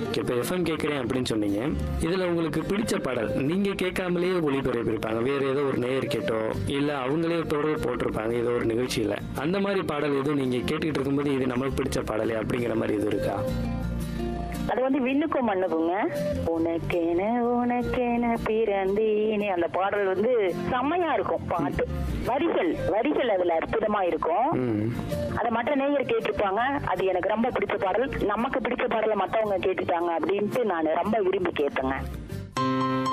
இப்போ எஃப்எம் கேட்குறேன் அப்படின்னு சொன்னீங்க இதுல உங்களுக்கு பிடிச்ச பாடல் நீங்க கேட்காமலேயே ஒளிபரப்பியிருப்பாங்க வேற ஏதோ ஒரு நேயர் கேட்டோ இல்ல அவங்களே தொடர்பு போட்டிருப்பாங்க ஏதோ ஒரு நிகழ்ச்சியில அந்த மாதிரி பாடல் எதுவும் நீங்க கேட்டுக்கிட்டு இருக்கும்போது இது நம்மளுக்கு பிடிச்ச பாடலே அப்படிங்கிற மாதிரி எதுவும் இருக்கா அது வந்து விண்ணுக்கும் மண்ணுக்குங்க உனக்கென உனக்கென பிறந்தேனே அந்த பாடல் வந்து செம்மையா இருக்கும் பாட்டு வரிகள் வரிகள் அதுல அற்புதமா இருக்கும் ம் அதை மற்ற நேயர் கேட்டிருப்பாங்க அது எனக்கு ரொம்ப பிடிச்ச பாடல் நமக்கு பிடிச்ச பாடலை மத்தவங்க கேட்டுட்டாங்க அப்படின்ட்டு நான் ரொம்ப விரும்பி கேட்பேங்க